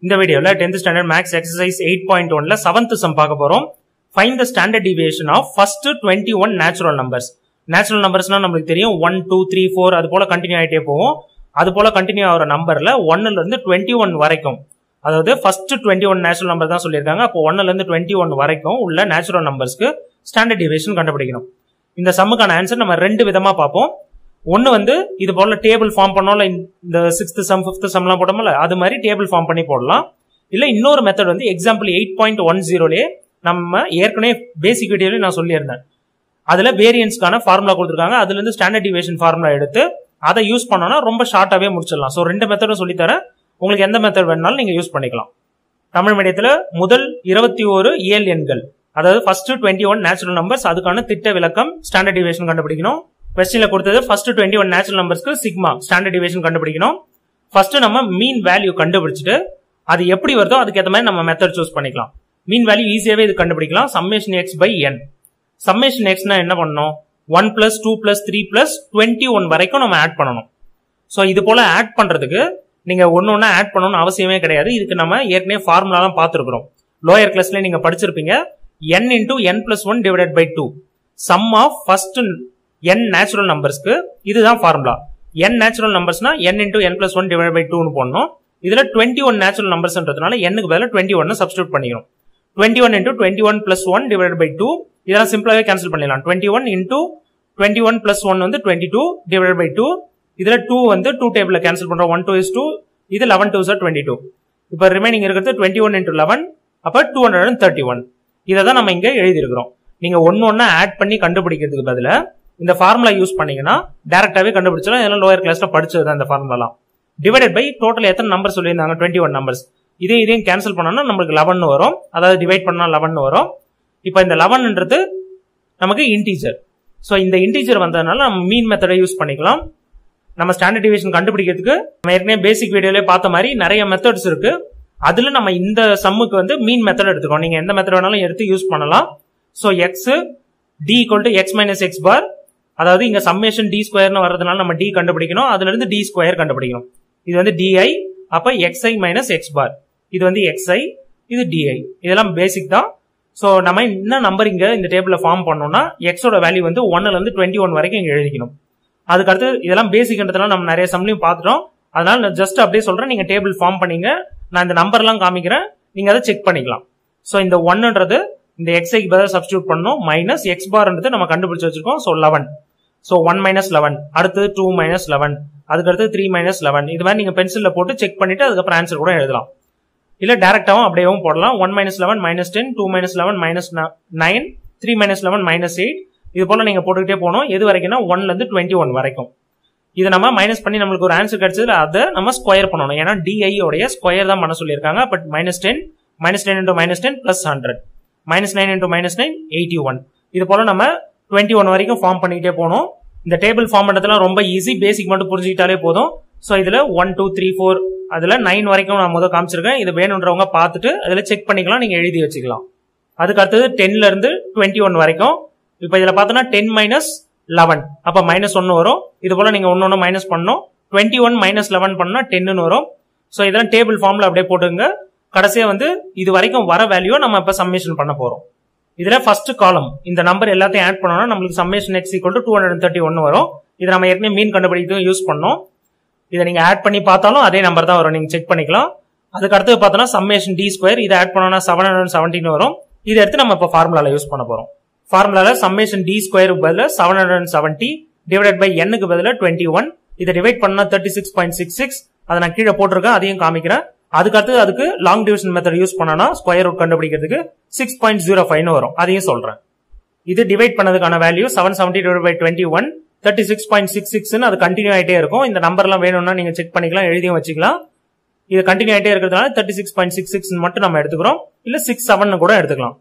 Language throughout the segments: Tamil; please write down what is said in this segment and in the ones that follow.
இந்த வீடியோல tenth standard maths exercise eight point ஒன்ல செவன்த் சம் பார்க்க போறோம் find the standard deviation of first twenty one natural numbers natural நம்பர்ஸ்னா நம்மளுக்கு தெரியும் ஒன் டூ த்ரீ ஃபோர் அது போல கண்டினியூ ஆகிட்டே போகும் அது போல கண்டினியூ ஆகிற நம்பர்ல ஒன்னுல இருந்து டுவெண்ட்டி ஒன் வரைக்கும் அதாவது first twenty one natural number தான் சொல்லியிருக்காங்க அப்போ ஒன்னுல இருந்து டுவெண்ட்டி ஒன் வரைக்கும் உள்ள நேச்சுரல் நம்பர்ஸ்க்கு ஸ்டாண்டர்ட் டிவியேஷன் கண்டுபிடிக்கணும் இந்த சம்முக்கான ஆன்சர் நம்ம ரெண்டு விதமா பார்ப்போம் ஒன்னு வந்து இது போல டேபிள் ஃபார்ம் பண்ணோம்ல இந்த சிக்ஸ்த் சம் ஃபிஃப்த் சம்லாம் போட்டோம்ல அது மாதிரி டேபிள் ஃபார்ம் பண்ணி போடலாம் இல்ல இன்னொரு மெத்தட் வந்து எக்ஸாம்பிள் எயிட் பாயிண்ட் ஒன் ஜீரோலே நம்ம ஏற்கனவே பேசிக் வீடியோலயும் நான் சொல்லியிருந்தேன் அதுல வேரியன்ஸ்க்கான ஃபார்முலா கொடுத்துருக்காங்க அதுல இருந்து ஸ்டாண்டர்ட் டிவியேஷன் ஃபார்முலா எடுத்து அதை யூஸ் பண்ணோம்னா ரொம்ப ஷார்ட்டாவே முடிச்சிடலாம் ஸோ ரெண்டு மெத்தடும் சொல்லித்தரேன் உங்களுக்கு எந்த மெத்தட் வேணாலும் நீங்க யூஸ் பண்ணிக்கலாம் தமிழ் மீடியத்துல முதல் இருபத்தி ஒரு இயல் எண்கள் அதாவது first twenty one natural numbers அதுக்கான திட்ட விளக்கம் ஸ்டாண்டர்ட் டிவியேஷன் கண்டுபிடிக்கணும் கொஸ்டின்ல கொடுத்தது ஃபர்ஸ்ட் டுவெண்ட்டி ஒன் நேச்சுரல் நம்பர்ஸ்க்கு சிக்மா ஸ்டாண்டர்ட் டிவியேஷன் கண்டுபிடிக்கணும் ஃபர்ஸ்ட் நம்ம மீன் வேல்யூ கண்டுபிடிச்சிட்டு அது எப்படி வருதோ அதுக்கு ஏற்ற மாதிரி நம்ம மெத்தட் சூஸ் பண்ணிக்கலாம் மீன் வேல்யூ ஈஸியாவே இது கண்டுபிடிக்கலாம் summation x by n summation எக்ஸ்னா என்ன பண்ணணும் one plus two plus three plus twenty one வரைக்கும் நம்ம ஆட் பண்ணணும் ஸோ இது போல ஆட் பண்றதுக்கு நீங்க ஒன்னு ஒன்னா ஆட் பண்ணணும்னு அவசியமே கிடையாது இதுக்கு நம்ம ஏற்கனவே ஃபார்முலாலாம் பார்த்துருக்குறோம் லோயர் கிளாஸ்ல நீங்க படிச்சிருப்பீங்க n into n plus one divided by two sum of first n natural நம்பர்ஸ்க்கு இதுதான் ஃபார்முலா n நேச்சுரல் நம்பர்ஸ்னா n into n plus one divide by டூன்னு போடணும் இதுல டுவெண்ட்டி ஒன் நேச்சுரல் நம்பர்ஸ்ன்றதுனால என்னுக்கு பதிலாக டுவெண்ட்டி ஒன் சப்ஸ்டியூட் பண்ணிக்கணும் twenty one into twenty one plus one divide by two இதெல்லாம் சிம்பிளாவே கேன்சல் பண்ணிடலாம் twenty one into twenty one plus one வந்து twenty two divide by two இதுல டூ வந்து டூ டேபிள் கேன்சல் பண்றோம் ஒன் டூ இஸ் டூ இது eleven two sir twenty two இப்போ ரிமைனிங் இருக்கிறது டுவெண்ட்டி ஒன் இன்டூ லெவன் அப்போ two hundred and thirty one இதை தான் நம்ம இங்க எழுதியிருக்கிறோம் நீங்க ஒன்னு ஒன்னா ஆட் பண்ணி கண்டுபிடிக்கிறதுக்கு பதிலா இந்த ஃபார்முலா யூஸ் பண்ணீங்கன்னா டேரக்டாவே கண்டுபிடிச்சலாம் இதெல்லாம் லோயர் கிளாஸ்ல படிச்சது தான் இந்த ஃபார்முலாலாம் டிவைடட் பை டோட்டல் எத்தனை நம்பர் சொல்லியிருந்தாங்க டுவெண்ட்டி ஒன் நம்பர்ஸ் இதே இதையும் கேன்சல் பண்ணோம்னா நம்மளுக்கு லெவன் வரும் அதாவது டிவைட் பண்ணா லெவன் வரும் இப்போ இந்த லெவன்ன்றது நமக்கு இன்டீஜர் ஸோ இந்த இன்டீஜர் வந்ததுனால நம்ம மீன் மெத்தடை யூஸ் பண்ணிக்கலாம் நம்ம ஸ்டாண்டர்ட் டிவிஷன் கண்டுபிடிக்கிறதுக்கு நம்ம ஏற்கனவே பேசிக் வீடியோலேயே பார்த்த மாதிரி நிறைய மெத்தட்ஸ் இருக்கு அதுல நம்ம இந்த சம்முக்கு வந்து மீன் மெத்தட் எடுத்துக்கோம் நீங்க எந்த மெத்தட் வேணாலும் எடுத்து யூஸ் பண்ணலாம் so x d equal to x minus x bar அதாவது இங்க சம்மேஷன் டி ஸ்கொயர்னு வர்றதுனால நம்ம டி கண்டுபிடிக்கணும் அதுல இருந்து டி ஸ்கொயர் கண்டுபிடிக்கணும் இது வந்து டிஐ அப்ப எக்ஸ்ஐ மைனஸ் எக்ஸ் பார் இது வந்து எக்ஸ்ஐ இது டிஐ இதெல்லாம் பேசிக் தான் ஸோ நம்ம என்ன நம்பர் இங்க இந்த டேபிள்ல ஃபார்ம் பண்ணோம்னா எக்ஸோட வேல்யூ வந்து ஒன்னுல இருந்து டுவெண்ட்டி ஒன் வரைக்கும் இங்க எழுதிக்கணும் அதுக்கடுத்து இதெல்லாம் பேசிக்ன்றதுனால நம்ம நிறைய சம்லையும் பார்த்துட்டோம் அதனால நான் ஜஸ்ட் அப்படியே சொல்றேன் நீங்க டேபிள் ஃபார்ம் பண்ணீங்க நான் இந்த நம்பர்லாம் காமிக்கிறேன் நீங்க அதை செக் பண்ணிக்கலாம் ஸோ இந்த ஒன்னுன்றது இந்த எக்ஸ்ஐக்கு பதிலாக சப்ஸ்டியூட் பண்ணணும் மைனஸ் எக்ஸ் பார்ன்றது நம்ம கண்டுபிடிச்சு வச்சிருக்கோம் so eleven so one minus eleven அடுத்து டூ மைனஸ் லெவன் அதுக்கடுத்து த்ரீ மைனஸ் லெவன் இது மாதிரி நீங்க பென்சில்ல போட்டு செக் பண்ணிட்டு அதுக்கப்புறம் ஆன்சர் கூட எழுதலாம் இல்ல டேரக்டாவும் அப்படியேவும் போடலாம் one minus eleven minus ten two minus eleven minus nine three minus eleven minus eight இது போல நீங்க போட்டுக்கிட்டே போகணும் எது வரைக்கும்னா ஒன்ல இருந்து டுவெண்ட்டி ஒன் வரைக்கும் இதை நம்ம மைனஸ் பண்ணி நம்மளுக்கு ஒரு ஆன்சர் கிடைச்சது அதை நம்ம ஸ்கொயர் பண்ணணும் ஏன்னா டிஐ உடைய ஸ்கொயர் தான் பண்ண சொல்லியிருக்காங்க but minus ten minus ten into minus ten plus hundred minus nine into minus nine eighty one இது போல நம்ம டுவெண்ட்டி ஒன் வரைக்கும் ஃபார்ம் பண்ணிக்கிட்டே போகணும் இந்த டேபிள் ஃபார்ம் பண்ணுறதுலாம் ரொம்ப ஈஸி பேசிக் மட்டும் புரிஞ்சுக்கிட்டாலே போதும் ஸோ இதுல ஒன் டூ த்ரீ ஃபோர் அதுல நைன் வரைக்கும் நான் முதல் காமிச்சிருக்கேன் இது வேணுன்றவங்க பார்த்துட்டு அதில் செக் பண்ணிக்கலாம் நீங்க எழுதி வச்சுக்கலாம் அதுக்கு அடுத்தது டென்ல இருந்து டுவெண்ட்டி ஒன் வரைக்கும் இப்போ இதில் பார்த்தோன்னா டென் மைனஸ் லெவன் அப்போ மைனஸ் ஒன்று வரும் இது போல நீங்க ஒன்று ஒன்று மைனஸ் பண்ணணும் டுவெண்ட்டி ஒன் மைனஸ் லெவன் பண்ணா டென்னு வரும் ஸோ இதெல்லாம் டேபிள் ஃபார்ம்ல அப்படியே போட்டுங்க கடைசியா வந்து இது வரைக்கும் வர வேல்யூ நம்ம இப்போ சம்மேஷன் பண்ண போறோம் இதுல ஃபர்ஸ்ட் காலம் இந்த நம்பர் எல்லாத்தையும் ஆட் பண்ணோம்னா நம்மளுக்கு summation x equal to two hundred thirty one வரும் இதை நம்ம ஏற்கனவே மீன் கண்டுபிடிக்கிறதும் யூஸ் பண்ணோம் இதை நீங்க ஆட் பண்ணி பார்த்தாலும் அதே நம்பர் தான் வரும் நீங்க செக் பண்ணிக்கலாம் அதுக்கு அடுத்து பார்த்தோம்னா சம்மேஷன் டி ஸ்கொயர் இதை ஆட் பண்ணோம்னா செவன் ஹண்ட்ரட் செவன்டீன் வரும் இதை எடுத்து நம்ம இப்போ ஃபார்முலால யூஸ் பண்ண போறோம் ஃபார்முலால சம்மேஷன் டி ஸ்கொயருக்கு பதில் seven hundred seventy divide by எண்ணுக்கு பதில் டுவெண்ட்டி ஒன் இதை டிவைட் பண்ணா thirty six point six six அதை நான் கீழே போட்டிருக்கேன் அதையும் காமிக்கிறேன் அதுக்கு அடுத்து அதுக்கு லாங் டிவிஷன் மெத்தட் யூஸ் பண்ணனா ஸ்கொயர் ரூட் கண்டுபிடிக்கிறதுக்கு சிக்ஸ் பாயிண்ட் ஜீரோ ஃபைவ்னு வரும் அதையும் சொல்றேன் இது டிவைட் பண்ணதுக்கான value seven seventy divide by twenty one thirty six point six six அது கண்டினியூ ஆகிட்டே இருக்கும் இந்த நம்பர்லாம் வேணும்னா நீங்க செக் பண்ணிக்கலாம் எழுதியும் வச்சுக்கலாம் இது கண்டினியூ ஆகிட்டே இருக்கிறதுனால thirty six point six six மட்டும் நம்ம எடுத்துக்கிறோம் இல்ல சிக்ஸ் செவன் கூட எடுத்துக்கலாம்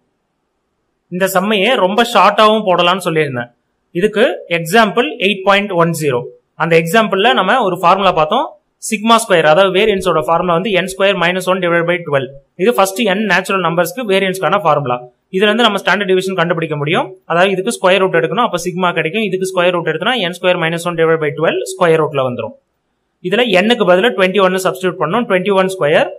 இந்த செம்மையை ரொம்ப ஷார்ட்டாகவும் போடலாம்னு சொல்லியிருந்தேன் இதுக்கு example eight point one zero அந்த எக்ஸாம்பிள்ல நம்ம ஒரு ஃபார்முலா பார்த்தோம் சிக்மா ஸ்கொயர் அதாவது வேரியன்ஸோட ஃபார்முலா வந்து n square minus one divide by twelve இது ஃபர்ஸ்ட் என் நேச்சுரல் நம்பர்ஸ்க்கு வேரியன்ஸ்க்கான ஃபார்முலா இதுல இருந்து நம்ம ஸ்டாண்டர்ட் டிவிஷன் கண்டுபிடிக்க முடியும் அதாவது இதுக்கு ஸ்கொயர் ரூட் எடுக்கணும் அப்ப சிக்மா கிடைக்கும் இதுக்கு ஸ்கொயர் ரூட் எடுத்தனா n square minus one divide by twelve square ரூட்ல வந்துடும் இதுல எண்ணுக்கு பதிலாக டுவெண்ட்டி ஒன் சப்ஸ்டியூட் பண்ணோம் டுவெண்ட்டி ஒன் ஸ்கொயர்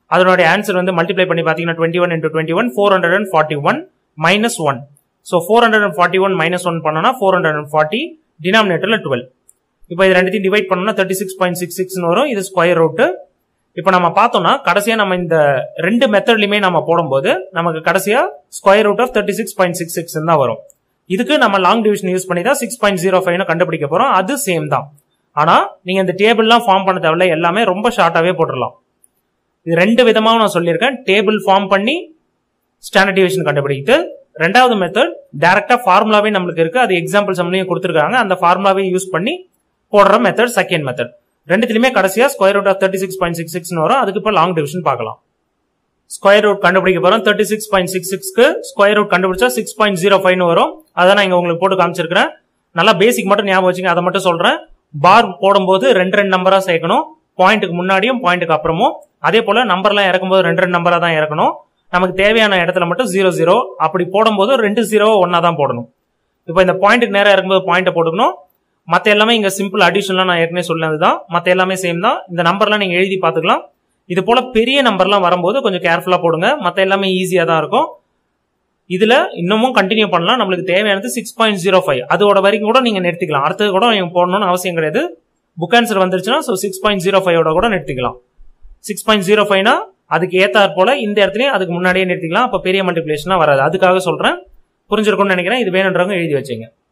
அதனுடைய ஆன்சர் வந்து மல்டிப்ளை பண்ணி பார்த்தீங்கன்னா twenty one into twenty one four hundred and forty one minus one so four hundred and forty one minus one பண்ணோம்னா ஃபோர் ஹண்ட்ரட் அண்ட் ஃபார்ட்டி டினாமினேட்டர்ல டுவெல் இப்போ இது ரெண்டுத்தையும் டிவைட் பண்ணோம்னா தேர்ட்டி சிக்ஸ் பாயிண்ட் சிக்ஸ் சிக்ஸ்னு வரும் இது ஸ்கொயர் ரூட்டு இப்போ நம்ம பார்த்தோம்னா கடைசியா நம்ம இந்த ரெண்டு மெத்தட்லயுமே நம்ம போடும்போது நமக்கு கடைசியா square root of thirty six point six six தான் வரும் இதுக்கு நம்ம லாங் டிவிஷன் யூஸ் பண்ணி தான் சிக்ஸ் பாயிண்ட் ஜீரோ ஃபைவ் கண்டுபிடிக்க போறோம் அது சேம் தான் ஆனா நீங்க இந்த டேபிள்லாம் ஃபார்ம் பண்ண தேவையில்ல எல்லாமே ரொம்ப ஷார்ட்டாவே போட்டுடலாம் இது ரெண்டு விதமாக நான் சொல்லியிருக்கேன் டேபிள் ஃபார்ம் பண்ணி ஸ்டாண்டர்ட் டிவிஷன் கண்டுபிடித்து ரெண்டாவது மெத்தட் டைரக்டா ஃபார்முலாவே நம்மளுக்கு இருக்கு அது எக்ஸாம்பிள் சம்லையும் கொடுத்துருக்காங்க அந்த ஃபார்முலாவே யூஸ் பண்ணி போடுற மெத்தட் செகண்ட் மெத்தட் ரெண்டுத்திலுமே கடைசியா square root of thirty six point six six வரும் அதுக்கு இப்போ லாங் டிவிஷன் பார்க்கலாம் ஸ்கொயர் ரூட் கண்டுபிடிக்க போறோம் தேர்ட்டி சிக்ஸ் பாயிண்ட் சிக்ஸ் சிக்ஸ்க்கு ஸ்கொயர் ரூட் கண்டுபிடிச்சா சிக்ஸ் பாயிண்ட் ஜீரோ ஃபைவ் வரும் அதை நான் இங்க உங்களுக்கு போட்டு காமிச்சிருக்கிறேன் நல்லா பேசிக் மட்டும் ஞாபகம் வச்சுங்க அதை மட்டும் சொல்றேன் பார் போடும்போது ரெண்டு ரெண்டு நம்பரா சேர்க்கணும் பாயிண்ட்டுக்கு முன்னாடியும் பாயிண்ட்டுக்கு அப்புறமும் அதே போல நம்பர்லாம் இறக்கும்போது ரெண்டு ரெண்டு நம்பரா தான் இறக்கணும் நமக்கு தேவையான இடத்துல மட்டும் ஜீரோ ஜீரோ அப்படி போடும்போது ரெண்டு ஜீரோ ஒன்னா தான் போடணும் இப்போ இந்த பாயிண்ட்டுக்கு நேரம் இறக்கும்போது பாயிண்ட்டை போட்டுக்கணும் மற்ற எல்லாமே இங்க சிம்பிள் அடிஷன்லாம் நான் ஏற்கனவே சொன்னது தான் மற்ற எல்லாமே சேம் தான் இந்த நம்பர்லாம் நீங்க எழுதி பார்த்துக்கலாம் இது போல பெரிய நம்பர்லாம் வரும்போது கொஞ்சம் கேர்ஃபுல்லா போடுங்க மற்ற எல்லாமே ஈஸியா தான் இருக்கும் இதுல இன்னமும் கண்டினியூ பண்ணலாம் நம்மளுக்கு தேவையானது சிக்ஸ் பாயிண்ட் ஜீரோ ஃபைவ் அதோட வரைக்கும் கூட நீங்க நிறுத்திக்கலாம் அடுத்தது கூட நீங்க போடணும்னு அவசியம் கிடையாது புக் ஆன்சர் வந்துருச்சுன்னா ஸோ சிக்ஸ் பாயிண்ட் ஜீரோ ஃபைவோட கூட நிறுத்திக்கலாம் சிக்ஸ் பாயிண்ட் ஜீரோ ஃபைவ்னா அதுக்கு ஏத்தாற் போல இந்த இடத்துலயும் அதுக்கு முன்னாடியே நிறுத்திக்கலாம் அப்ப பெரிய மல்டிபிளேஷனா வராது அதுக்காக சொல்றேன் புரிஞ்சிருக்கும்னு நினைக்கிறேன் இது வேணுன்றவங்க எழுதி வச்சுங்க